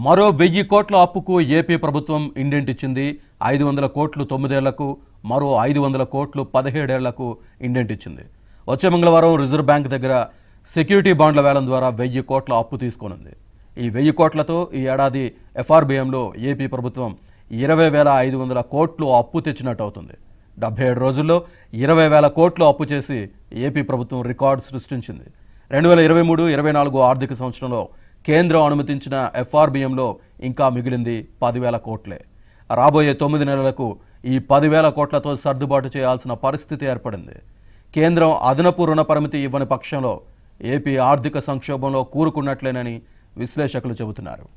మరో వెయ్యి కోట్ల అప్పుకు ఏపీ ప్రభుత్వం ఇండెంట్ ఇచ్చింది ఐదు వందల కోట్లు తొమ్మిదేళ్లకు మరో ఐదు వందల కోట్లు పదిహేడేళ్లకు ఇండెంట్ ఇచ్చింది వచ్చే మంగళవారం రిజర్వ్ బ్యాంక్ దగ్గర సెక్యూరిటీ బాండ్ల వేలం ద్వారా వెయ్యి కోట్ల అప్పు తీసుకోనుంది ఈ వెయ్యి కోట్లతో ఈ ఏడాది ఎఫ్ఆర్బిఎంలో ఏపీ ప్రభుత్వం ఇరవై వేల ఐదు వందల కోట్లు అప్పు తెచ్చినట్టు అవుతుంది డెబ్బై ఏడు రోజుల్లో ఇరవై వేల కోట్లు అప్పు చేసి ఏపీ ప్రభుత్వం రికార్డు సృష్టించింది రెండు వేల ఇరవై మూడు ఇరవై నాలుగు ఆర్థిక సంవత్సరంలో కేంద్రం అనుమతించిన ఎఫ్ఆర్బిఎంలో ఇంకా మిగిలింది పదివేల కోట్లే రాబోయే తొమ్మిది నెలలకు ఈ పదివేల కోట్లతో సర్దుబాటు చేయాల్సిన పరిస్థితి ఏర్పడింది కేంద్రం అదనపు రుణ పరిమితి ఇవ్వని పక్షంలో ఏపీ ఆర్థిక సంక్షోభంలో కూరుకున్నట్లేనని విశ్లేషకులు చెబుతున్నారు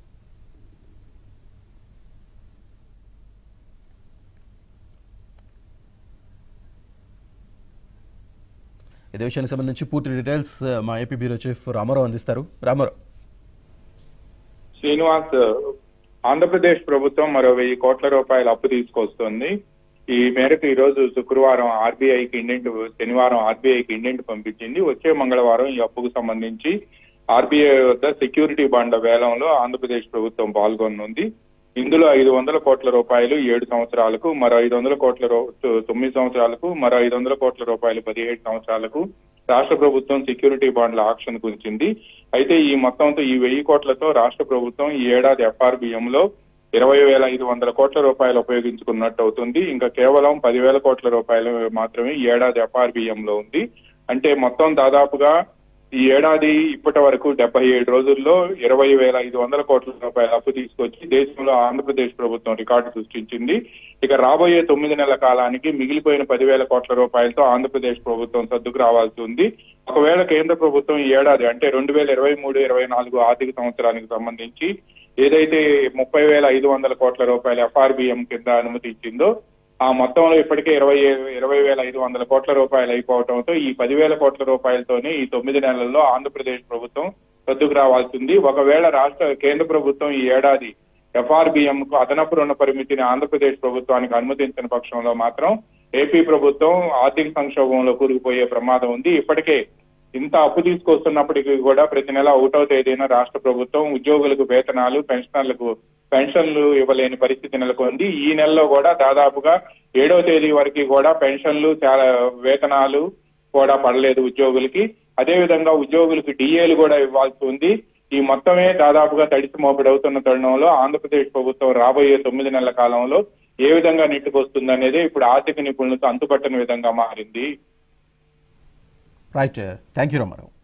ఇదే విషయానికి సంబంధించి పూర్తి డీటెయిల్స్ మా ఏపీ బ్యూరో చీఫ్ రామారావు అందిస్తారు రామారావు శ్రీనివాస్ ఆంధ్రప్రదేశ్ ప్రభుత్వం మరో వెయ్యి కోట్ల రూపాయల అప్పు తీసుకొస్తుంది ఈ మేరకు ఈ రోజు శుక్రవారం ఆర్బీఐకి ఇండెంట్ శనివారం ఆర్బీఐకి ఇండెంట్ పంపించింది వచ్చే మంగళవారం ఈ అప్పుకు సంబంధించి ఆర్బీఐ వద్ద సెక్యూరిటీ బాండ్ల వేలంలో ఆంధ్రప్రదేశ్ ప్రభుత్వం పాల్గొనుంది ఇందులో ఐదు వందల కోట్ల రూపాయలు ఏడు సంవత్సరాలకు మరో ఐదు వందల కోట్ల రూ- తొ- తొమ్మిది సంవత్సరాలకు మరో ఐదు వందల కోట్ల రూపాయలు పదిహేడు సంవత్సరాలకు రాష్ట్ర ప్రభుత్వం సెక్యూరిటీ బాండ్ల ఆక్షన్ ఉంచింది అయితే ఈ మొత్తంతో ఈ వెయ్యి కోట్లతో రాష్ట్ర ప్రభుత్వం ఈ ఏడాది ఎఫ్ఆర్బిఎం లో ఇరవై వేల ఐదు వందల కోట్ల రూపాయలు ఉపయోగించుకున్నట్టు అవుతుంది ఇంకా కేవలం పదివేల కోట్ల రూపాయలు మాత్రమే ఈ ఏడాది ఎఫ్ఆర్బిఎం లో ఉంది అంటే మొత్తం దాదాపుగా ఈ ఏడాది ఇప్పటి వరకు డెబ్బై ఏడు రోజుల్లో ఇరవై వేల ఐదు వందల కోట్ల రూపాయల అప్పు తీసుకొచ్చి దేశంలో ఆంధ్రప్రదేశ్ ప్రభుత్వం రికార్డు సృష్టించింది ఇక రాబోయే తొమ్మిది నెలల కాలానికి మిగిలిపోయిన పదివేల కోట్ల రూపాయలతో ఆంధ్రప్రదేశ్ ప్రభుత్వం సర్దుకు రావాల్సి ఉంది ఒకవేళ కేంద్ర ప్రభుత్వం ఈ ఏడాది అంటే రెండు వేల ఇరవై మూడు ఇరవై నాలుగు ఆర్థిక సంవత్సరానికి సంబంధించి ఏదైతే ముప్పై వేల ఐదు వందల కోట్ల రూపాయల ఎఫ్ఆర్బిఎం కింద అనుమతి ఇచ్చిందో ఆ మొత్తంలో ఇప్పటికే ఇరవై ఇరవై వేల ఐదు వందల కోట్ల రూపాయలు అయిపోవడంతో ఈ పదివేల కోట్ల రూపాయలతోనే ఈ తొమ్మిది నెలల్లో ఆంధ్రప్రదేశ్ ప్రభుత్వం సర్దుకు రావాల్సింది ఒకవేళ రాష్ట్ర కేంద్ర ప్రభుత్వం ఈ ఏడాది ఎఫ్ఆర్బిఎం కు అదనపు రుణ పరిమితిని ఆంధ్రప్రదేశ్ ప్రభుత్వానికి అనుమతించిన పక్షంలో మాత్రం ఏపీ ప్రభుత్వం ఆర్థిక సంక్షోభంలో కూరుకుపోయే ప్రమాదం ఉంది ఇప్పటికే ఇంత అప్పు తీసుకొస్తున్నప్పటికీ కూడా ప్రతి నెల ఒకటో తేదీన రాష్ట్ర ప్రభుత్వం ఉద్యోగులకు వేతనాలు పెన్షనర్లకు పెన్షన్లు ఇవ్వలేని పరిస్థితి నెలకొంది ఈ నెలలో కూడా దాదాపుగా ఏడో తేదీ వరకు కూడా పెన్షన్లు చాలా వేతనాలు కూడా పడలేదు ఉద్యోగులకి అదే విధంగా ఉద్యోగులకు డిఏలు కూడా ఇవ్వాల్సి ఉంది ఈ మొత్తమే దాదాపుగా తడిసి మోపిడవుతున్న తరుణంలో ఆంధ్రప్రదేశ్ ప్రభుత్వం రాబోయే తొమ్మిది నెలల కాలంలో ఏ విధంగా నెట్టుకొస్తుంది అనేది ఇప్పుడు ఆర్థిక నిపుణులతో అంతుపట్టని విధంగా మారింది రైట్ థ్యాంక్ యూ రామారావు